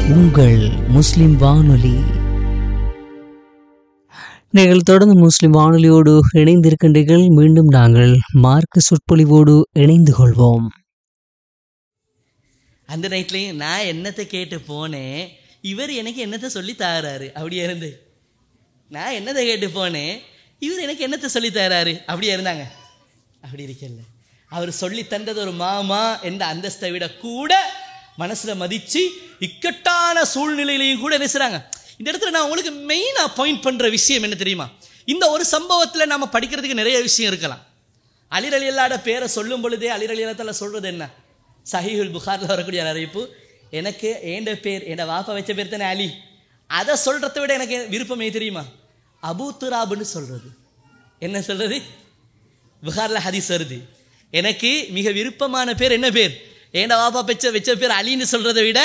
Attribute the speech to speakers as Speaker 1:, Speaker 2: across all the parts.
Speaker 1: உங்கள் முஸ்லிம் வானொலி நீங்கள் தொடர்ந்து முஸ்லிம் வானொலியோடு இணைந்திருக்கின்றீர்கள் மீண்டும் நாங்கள் மார்க்க சொற்பொழிவோடு இணைந்து கொள்வோம்
Speaker 2: அந்த நைட்லேயும் நான் என்னத்தை கேட்டு போனேன் இவர் எனக்கு என்னத்தை சொல்லி தராரு அப்படியே இருந்து நான் என்னத்தை கேட்டு போனேன் இவர் எனக்கு என்னத்தை சொல்லி தராரு அப்படியே இருந்தாங்க அப்படி இருக்கல அவர் சொல்லி தந்தது ஒரு மாமா என்ற அந்தஸ்தை விட கூட மனசுல மதிச்சு இக்கட்டான சூழ்நிலையிலையும் கூட என்ன செய்றாங்க இந்த இடத்துல நான் உங்களுக்கு மெயினாக பாயிண்ட் பண்ற விஷயம் என்ன தெரியுமா இந்த ஒரு சம்பவத்தில் நாம படிக்கிறதுக்கு நிறைய விஷயம் இருக்கலாம் அலிர் அலி அல்லாட பேரை சொல்லும் பொழுதே அலிர் அலி அல்லாத்தால சொல்றது என்ன சஹீஹுல் புகாரில் வரக்கூடிய ஒரு அறிவிப்பு எனக்கு ஏண்ட பேர் என் வாப்பா வச்ச பேர் தானே அலி அதை சொல்றதை விட எனக்கு விருப்பமே தெரியுமா அபூ துராபுன்னு சொல்றது என்ன சொல்றது புகாரில் ஹதீஸ் வருது எனக்கு மிக விருப்பமான பேர் என்ன பேர் ஏண்ட வாப்பா பெச்ச வச்ச பேர் அலின்னு சொல்றதை விட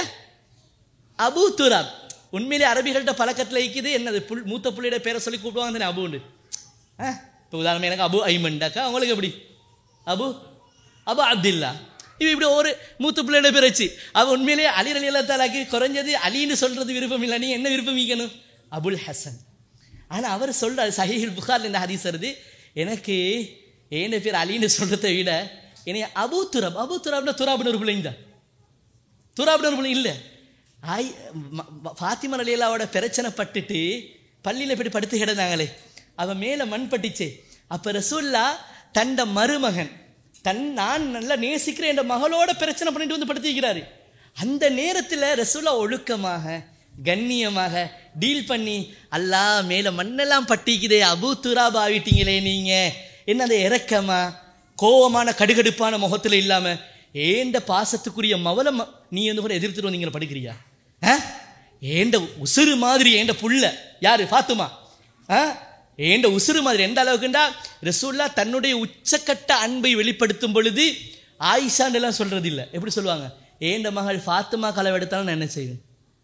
Speaker 2: அபூ துராப் உண்மையிலே அரபிகள்கிட்ட பழக்கத்தில் இருக்குது என்னது புல் மூத்த புள்ளியோட பேரை சொல்லி கூப்பிடுவாங்க தானே அபுண்டு ஆ இப்போ உதாரணம் எனக்கு அபு ஐமண்டாக்கா அவங்களுக்கு எப்படி அபு அபு அப்துல்லா இவ இப்படி ஒரு மூத்த பிள்ளையோட பேர் வச்சு அவ உண்மையிலேயே அலி அலி அல்லா தாலாக்கு குறைஞ்சது அலின்னு சொல்றது விருப்பம் இல்லை நீ என்ன விருப்பம் வைக்கணும் அபுல் ஹசன் ஆனால் அவர் சொல்றாரு சஹீஹுல் புகார்ல இந்த ஹதீஸ் வருது எனக்கு ஏன பேர் அலின்னு சொல்றதை விட என்னை அபு துராப் அபு துராப்னா துராப்னு ஒரு பிள்ளைங்க தான் துராப்னு ஒரு பிள்ளை இல்லை ஆய் ம- ம- ஃபாத்திமா அலியல்லாவோட பிரச்சனை பட்டுட்டு பள்ளியில் போய் படுத்து கிடந்தாங்களே அவன் மேலே மண் பட்டுச்சு அப்போ ரசூல்லா தண்ட மருமகன் தன் நான் நல்லா நேசிக்கிற என் மகளோட பிரச்சனை பண்ணிட்டு வந்து படுத்திக்கிறாரு அந்த நேரத்தில் ரசூல்லா ஒழுக்கமாக கண்ணியமாக டீல் பண்ணி அல்லா மேலே மண்ணெல்லாம் பட்டிக்குதே அபு துராப் ஆகிட்டீங்களே நீங்கள் என்ன அந்த இறக்கமா கோவமான கடுகடுப்பான முகத்தில் இல்லாமல் ஏண்ட பாசத்துக்குரிய மவல ம- நீ வந்து கூட எதிர்த்துட்டு வந்தீங்க படிக்கிறியா ஆ? ஏண்ட உசுறு மாதிரி ஏண்ட புள்ள யாரு ஃபாத்துமா ஆ? ஏண்ட உசுறு மாதிரி எந்த அளவுக்குண்டா ரசூல்லா தன்னுடைய உச்சக்கட்ட அன்பை வெளிப்படுத்தும் பொழுது ஆயிஷான்னு எல்லாம் சொல்றது இல்ல எப்படி சொல்லுவாங்க ஏண்ட மகள் ஃபாத்துமா களவு எடுத்தாலும் நான் என்ன செய்வேன்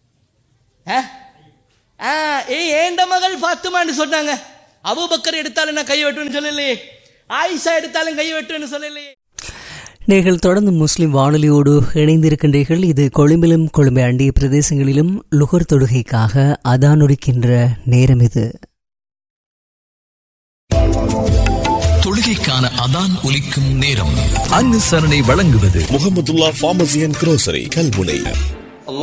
Speaker 2: ஆ? ஆ, ஏ ஏண்ட மகள் ஃபாத்துமான்னு சொன்னாங்க அபூபக்கர் எடுத்தாலும் நான் கை வெட்டுவேன்னு சொல்லலையே ஆயிஷா எடுத்தாலும் கை வெட்டுவேன்னு சொல்லலையே
Speaker 1: நீங்கள் தொடர்ந்து முஸ்லிம் வானொலியோடு இணைந்திருக்கின்றீர்கள் இது கொழும்பிலும் கொழும்பை அண்டிய பிரதேசங்களிலும் லுகர் தொடுகைக்காக அதானுரிக்கின்ற நேரம் இது
Speaker 3: தொழுகைக்கான அதான் ஒலிக்கும் நேரம் அன்னசரணை வழங்குவது
Speaker 4: Mohammedulla pharmacy and grocery Kalmunai